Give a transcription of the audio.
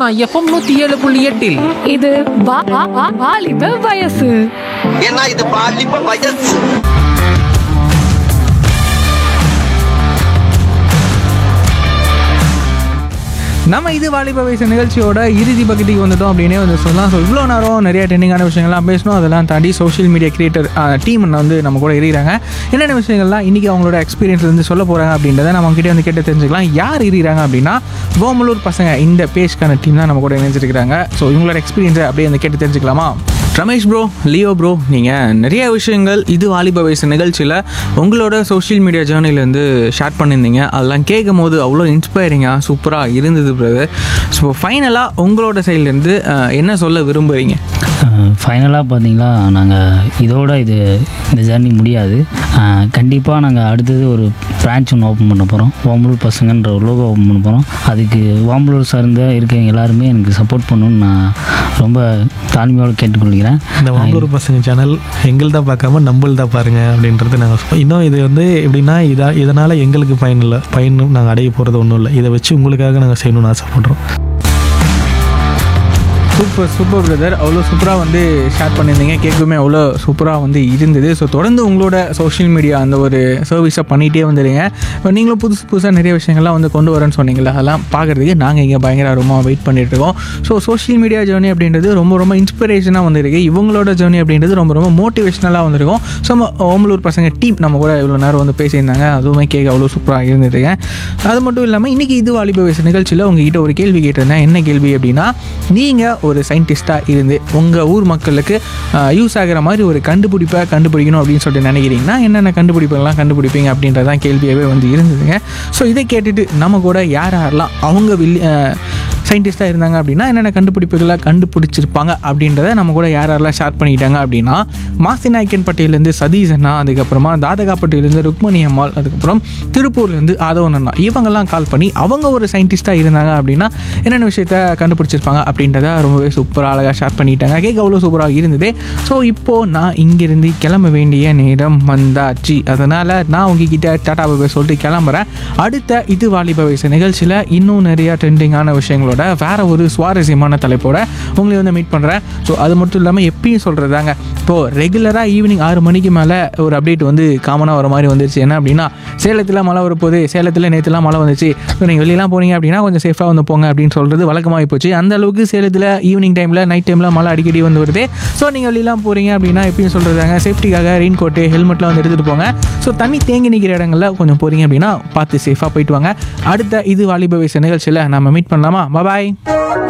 Sona FM நூத்தி ஏழு புள்ளி எட்டில் இது வா- வா- வா- வாலிப வயசு ஏன்னா இது பாலிப்ப வயசு நம்ம இது வாலிப வயசு நிகழ்ச்சியோட இறுதி பகுதிக்கு வந்துட்டோம் அப்படின்னே வந்து சொல்லலாம் ஸோ இவ்வளோ நேரம் நிறைய ட்ரெண்டிங்கான விஷயங்கள்லாம் பேசணும் அதெல்லாம் தாண்டி சோஷியல் மீடியா கிரியேட்டர் டீம் வந்து நம்ம கூட இருக்கிறாங்க என்னென்ன விஷயங்கள்லாம் இன்றைக்கி அவங்களோட எக்ஸ்பீரியன்ஸ் வந்து சொல்ல போகிறாங்க அப்படின்றத நம்ம கிட்டே வந்து கேட்டு தெரிஞ்சுக்கலாம் யார் இருக்கிறாங்க அப்படின்னா ஓமலூர் பசங்க இந்த பேஜ்க்கான டீம் தான் நம்ம கூட இணைஞ்சிருக்கிறாங்க ஸோ இவங்களோட எக்ஸ்பீரியன்ஸை அப்படியே வந்து கேட்டு தெரிஞ்சுக்கலாமா ரமேஷ் ப்ரோ லியோ ப்ரோ நீங்கள் நிறைய விஷயங்கள் இது வாலிப வயசு நிகழ்ச்சியில் உங்களோட சோஷியல் மீடியா ஜேர்னிலேருந்து ஷேர் பண்ணியிருந்தீங்க அதெல்லாம் கேட்கும் போது அவ்வளோ இன்ஸ்பைரிங்காக சூப்பராக இருந்தது பிரதர் ஸோ ஃபைனலாக உங்களோட சைட்லேருந்து என்ன சொல்ல விரும்புகிறீங்க ஃபைனலாக பார்த்தீங்களா நாங்கள் இதோட இது இந்த ஜர்னி முடியாது கண்டிப்பாக நாங்கள் அடுத்தது ஒரு பிரான்ச் ஒன்று ஓப்பன் பண்ண போகிறோம் வாம்பலூர் பசங்கன்ற ஒரு லோகோ ஓப்பன் பண்ண போகிறோம் அதுக்கு வாம்பலூர் சார்ந்த இருக்கவங்க எல்லாருமே எனக்கு சப்போர்ட் பண்ணணும்னு நான் ரொம்ப தாழ்மையோடு கேட்டுக்கொள்கிறேன் இந்த வாங்கூர் பசங்க சேனல் எங்கள் தான் பார்க்காம நம்மள் தான் பாருங்க அப்படின்றது நாங்கள் சொல்லுவோம் இன்னும் இது வந்து எப்படின்னா இதா இதனால் எங்களுக்கு பயன் இல்லை பயன் நாங்கள் அடைய போகிறது ஒன்றும் இல்லை இதை வச்சு உங்களுக்காக நாங்கள் செய்யணும்னு ஆசைப்படுறோம் சூப்பர் சூப்பர் பிரதர் அவ்வளோ சூப்பராக வந்து ஷேர் பண்ணியிருந்தீங்க கேட்குமே அவ்வளோ சூப்பராக வந்து இருந்தது ஸோ தொடர்ந்து உங்களோட சோஷியல் மீடியா அந்த ஒரு சர்வீஸை பண்ணிகிட்டே வந்துடுங்க இப்போ நீங்களும் புதுசு புதுசாக நிறைய விஷயங்கள்லாம் வந்து கொண்டு வரேன்னு சொன்னீங்களா அதெல்லாம் பார்க்குறதுக்கு நாங்கள் இங்கே பயங்கர ஆர்வமாக வெயிட் பண்ணிட்டு இருக்கோம் ஸோ சோஷியல் மீடியா ஜேர்னி அப்படின்றது ரொம்ப ரொம்ப இன்ஸ்பிரேஷனாக வந்திருக்கு இவங்களோட ஜேர்னி அப்படின்றது ரொம்ப ரொம்ப மோட்டிவேஷனலாக வந்திருக்கும் ஸோ நம்ம ஓமலூர் பசங்க டீம் நம்ம கூட இவ்வளோ நேரம் வந்து பேசியிருந்தாங்க அதுவுமே கேட்க அவ்வளோ சூப்பராக இருந்ததுங்க அது மட்டும் இல்லாமல் இன்றைக்கி இது வாலிப வயசு நிகழ்ச்சியில் உங்ககிட்ட ஒரு கேள்வி கேட்டிருந்தேன் என்ன கேள்வி அப்படின்னா நீங்கள் ஒரு சயின்டிஸ்ட்டாக இருந்து உங்கள் ஊர் மக்களுக்கு யூஸ் ஆகிற மாதிரி ஒரு கண்டுபிடிப்பை கண்டுபிடிக்கணும் அப்படின்னு சொல்லிட்டு நினைக்கிறீங்கன்னா என்னென்ன கண்டுபிடிப்புகள்லாம் கண்டுபிடிப்பீங்க அப்படின்றதான் கேள்வியாகவே வந்து இருந்ததுங்க ஸோ இதை கேட்டுட்டு நம்ம கூட யார் யாரெல்லாம் அவங்க வில் சயின்டிஸ்ட்டாக இருந்தாங்க அப்படின்னா என்னென்ன கண்டுபிடிப்புகளை கண்டுபிடிச்சிருப்பாங்க அப்படின்றத நம்ம கூட யார் யாரெல்லாம் ஷேர் பண்ணிக்கிட்டாங்க அப்படின்னா மாசிநாயக்கன் பட்டியலேருந்து சதீஷ் அண்ணா அதுக்கப்புறமா தாதகாப்பட்டியிலேருந்து ருக்மணி அம்மாள் அதுக்கப்புறம் திருப்பூர்லேருந்து ஆதவன் அண்ணா இவங்கெல்லாம் கால் பண்ணி அவங்க ஒரு சயின்டிஸ்ட்டாக இருந்தாங்க அப்படின்னா என்னென்ன விஷயத்த கண்டுபிடிச்சிருப்பாங்க அப்படின்றத ரொம்பவே சூப்பராக அழகாக ஷேர் பண்ணிட்டாங்க கேட்க அவ்வளோ சூப்பராக இருந்தது ஸோ இப்போது நான் இங்கிருந்து கிளம்ப வேண்டிய நேரம் வந்தாச்சு அதனால் நான் உங்ககிட்ட டாடா பாபா சொல்லிட்டு கிளம்புறேன் அடுத்த இது வாலிப வயசு நிகழ்ச்சியில் இன்னும் நிறைய ட்ரெண்டிங்கான விஷயங்களோட வேற ஒரு சுவாரஸ்யமான தலைப்போட உங்களை வந்து மீட் பண்ணுறேன் ஸோ அது மட்டும் இல்லாமல் எப்பயும் சொல்கிறதாங்க இப்போது ரெகுலராக ஈவினிங் ஆறு மணிக்கு மேலே ஒரு அப்டேட் வந்து காமனாக வர மாதிரி வந்துருச்சு என்ன அப்படின்னா சேலத்தில் மழை வரப்போகுது சேலத்தில் நேற்றுலாம் மழை வந்துச்சு ஸோ நீங்கள் வெளியெல்லாம் போனீங்க அப்படின்னா கொஞ்சம் சேஃபாக வந்து போங்க அப்படின்னு சொல்கிறது வழக்கமாகி போச்சு அந்த அளவுக்கு சேலத்தில் ஈவினிங் டைமில் நைட் டைமில் மழை அடிக்கடி வந்து வருது ஸோ நீங்கள் வெளியெல்லாம் போகிறீங்க அப்படின்னா எப்பயும் சொல்கிறதாங்க சேஃப்டிக்காக ரெயின் கோட்டு ஹெல்மெட்லாம் வந்து எடுத்துகிட்டு போங்க ஸோ தண்ணி தேங்கி நிற்கிற இடங்களில் கொஞ்சம் போகிறீங்க அப்படின்னா பார்த்து சேஃபாக போயிட்டு வாங்க அடுத்த இது வாலிப வயசு நிகழ்ச்சியில் நம்ம மீட் பண்ணலாமா பாய்